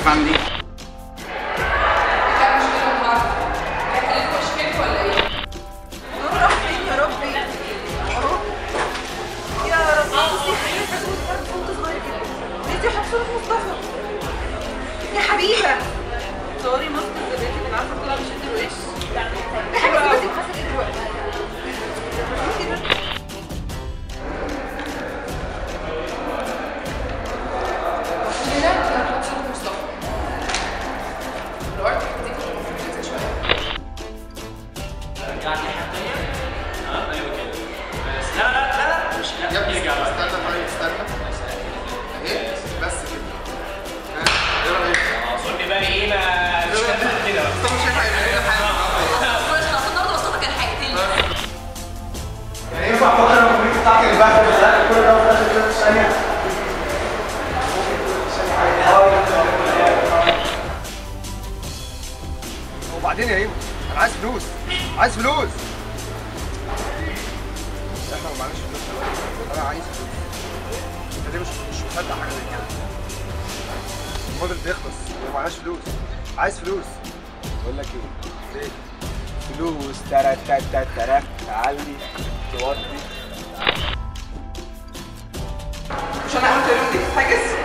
فندي لا مش كده النهارده هتقلبوا وشكلكوا ولا ايه؟ نور راح فين يا ربي اهو يا ربي بصي حبيبه حسوس برضه وانت صغير كده انتي حسوس مصطفى يا حبيبه صوري ماسك الزبادي اللي عارفه طلع مش قد الوش يا حبيبه بس حاسه ايه دلوقتي كده هنا انا هحط صوت مصطفى دلوقتي هديك تنزل شويه يا ابني استنى طيب استنى اهي بس كده ها ايه رايك؟ اظن بقى ايه ما مش هتعمل كده مصطفى مش هينفع يعمل لنا حاجه مش خلاص النهارده مصطفى كان هيقتلني يعني ينفع فكر الكمبيوتر بتاعك اللي بعد كل ده وفي الاخر كده ثانيه وبعدين يا ايمن انا عايز فلوس عايز فلوس احنا ما معناش فلوس دلوقتي انا عايز فلوس انت ليه مش مش مصدق حاجه زي كده الموديل بيخلص ما معناش فلوس عايز فلوس بقول لك ايه ليه فلوس ترى ترى ترى تعلي توطي مش انا قلت لهم دي تتحجز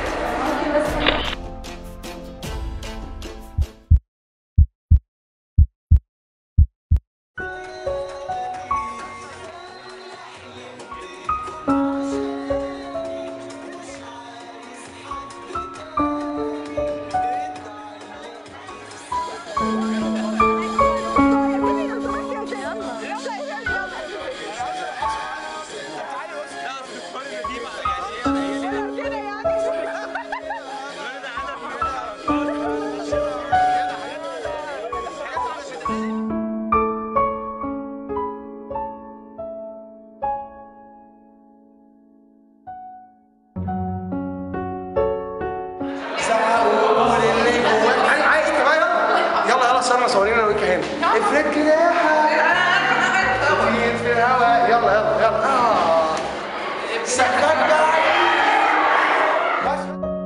عايز عايز انت بقى يلا يلا يلا استنى صورينا انا وانت هنا افرد كده يا حبيبي في الهواء يلا يلا يلا اه سكتك بقى بس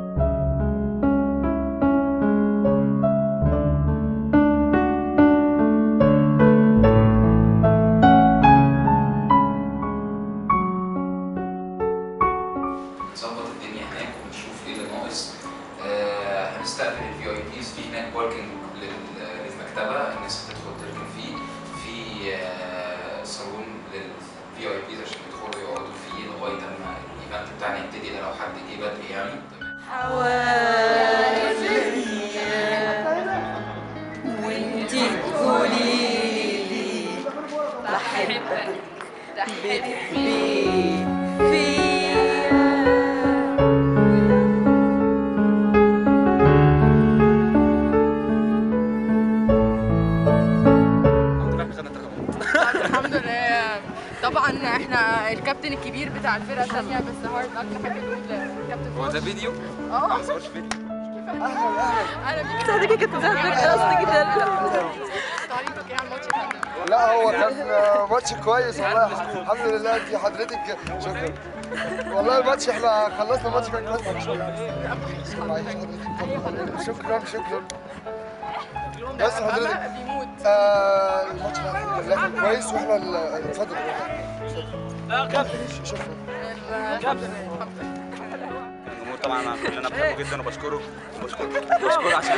نظبط الدنيا هناك ونشوف ايه اللي ناقص آه، هنستقبل الفي اي بيز في هناك باركنج للمكتبه الناس هتدخل تركن فيه في آه، صالون للفي اي بيز عشان يدخلوا يقعدوا فيه لغايه اما الايفنت بتاعنا يبتدي ده لو حد جه بدري يعني تمام وانتي تقولي لي بحبك بتحبي فيا الحمد لله طبعا احنا الكابتن الكبير بتاع الفرقه الثانيه بس هارد اكتر حاجه نقول الكابتن هو ده فيديو؟ اه ما صورش فيديو انا بيك صدقك كنت بتعمل قصدي جدا تعليقك ايه على الماتش يا فندم؟ لا هو كان ماتش كويس والله الحمد لله انت حضرتك شكرا والله الماتش احنا خلصنا الماتش كان كويس شكرا شكرا بس حضرتك أما بيموت آه الماتش الحمد لله كان كويس واحنا ال- اتفضل شكرا الجمهور طبعا انا كلنا بحبه جدا وبشكره وبشكره بشكره عشان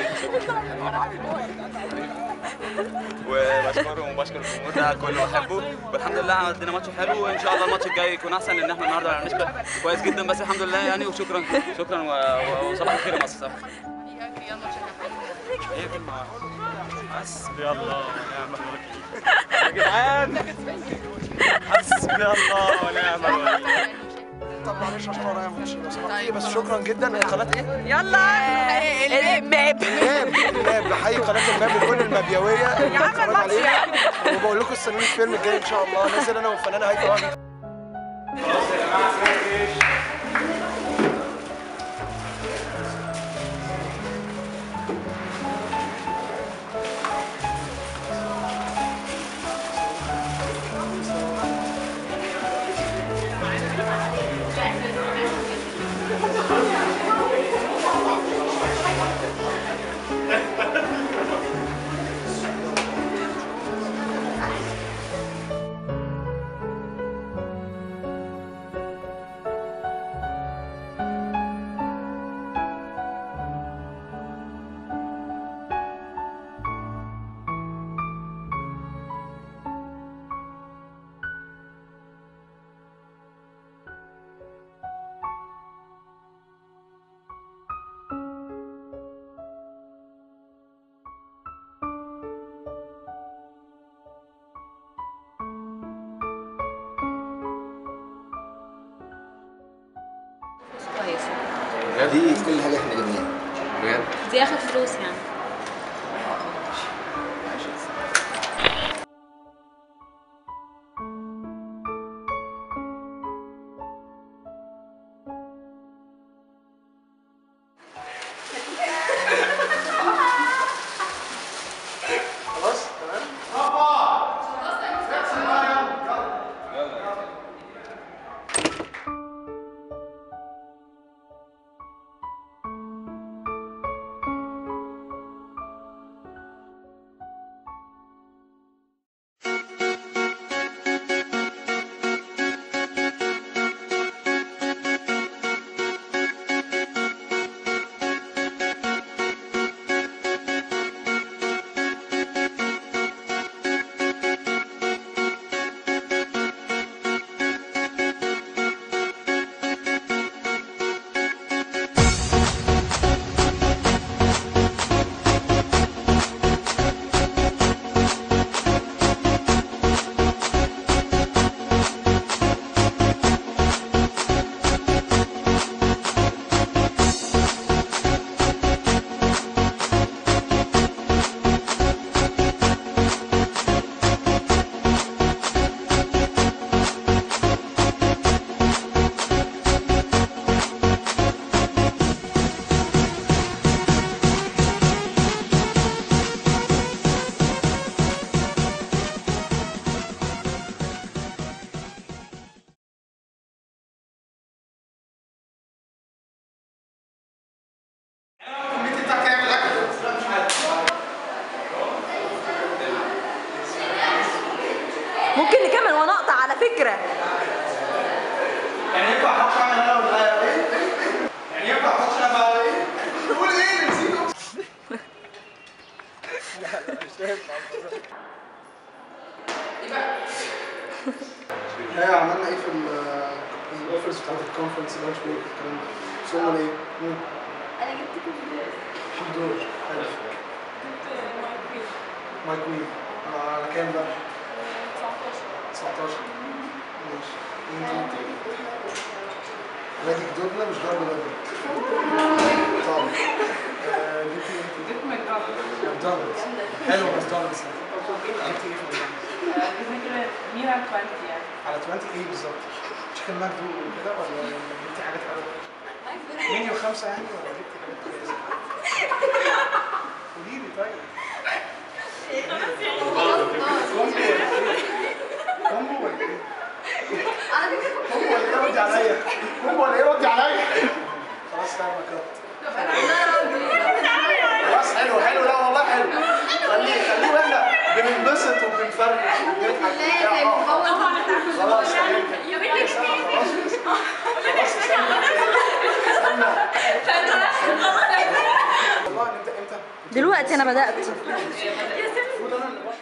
وبشكره وبشكر الجمهور ده كله بحبه والحمد لله عندنا ماتش حلو وان شاء الله الماتش الجاي يكون احسن لان احنا النهارده ما عملناش كويس جدا بس الحمد لله يعني وشكرا شكرا و- و- وصباح الخير يا مصر تعليقك ايه على الماتش يا فندم؟ هي كلمه واحده حسبي الله ونعم الوكيل يا جدعان حسبي الله ونعم الوكيل طب معلش عشان ورايا ماتش لو سمحتي بس شكرا جدا قناه ايه؟ يلا الماب الماب الماب بحيي قناه الماب وكل المبيويه اللي بتتفرج عليها وبقول لكم استنوني الفيلم الجاي ان شاء الله نازل انا والفنانه هيثم وهبي خلاص يا جماعه سيبك دي في كل حاجه احنا جبناها بجد دي اخد فلوس يعني خلاص تمام الكوميونتي بتاعك يعمل اكل ممكن نكمل وانا اقطع على فكره يعني ينفع احط اعمل انا ولا ايه؟ يعني ينفع احط انا بقى ايه؟ تقول ايه نسيته ايه عملنا ايه في الاوفرز بتاعت الكونفرنس لانش بريك والكلام ده وصلنا لايه؟ مم. انا جبت كل حضور حلو مايك ويل على كام بقى؟ 19 ماشي انت نادي جدودنا مش ضرب بدري طبعا آه، جبتي انت جبت ماكدونالدز حلو ماكدونالدز جبتي ايه في الماكدونالدز؟ ميرا 20 يعني على 20 ايه بالظبط؟ تشيكن ماكدو وكده ولا جبتي حاجات اقل؟ منيو خمسة يعني ولا جبتي حاجات كويسة؟ قولي لي طيب كومبو ولا ايه؟ كومبو ولا ايه؟ كومبو ولا ايه ردي عليا؟ كومبو ولا ايه ردي عليا؟ خلاص تعمل كات خلاص حلو حلو لا والله حلو خليه خليه واحنا بننبسط وبنفرفش وبنضحك وبتاع. خلاص تمام كده. خلاص خلاص استنى استنى والله نبدا امتى؟ دلوقتي انا بدات المفروض انا اللي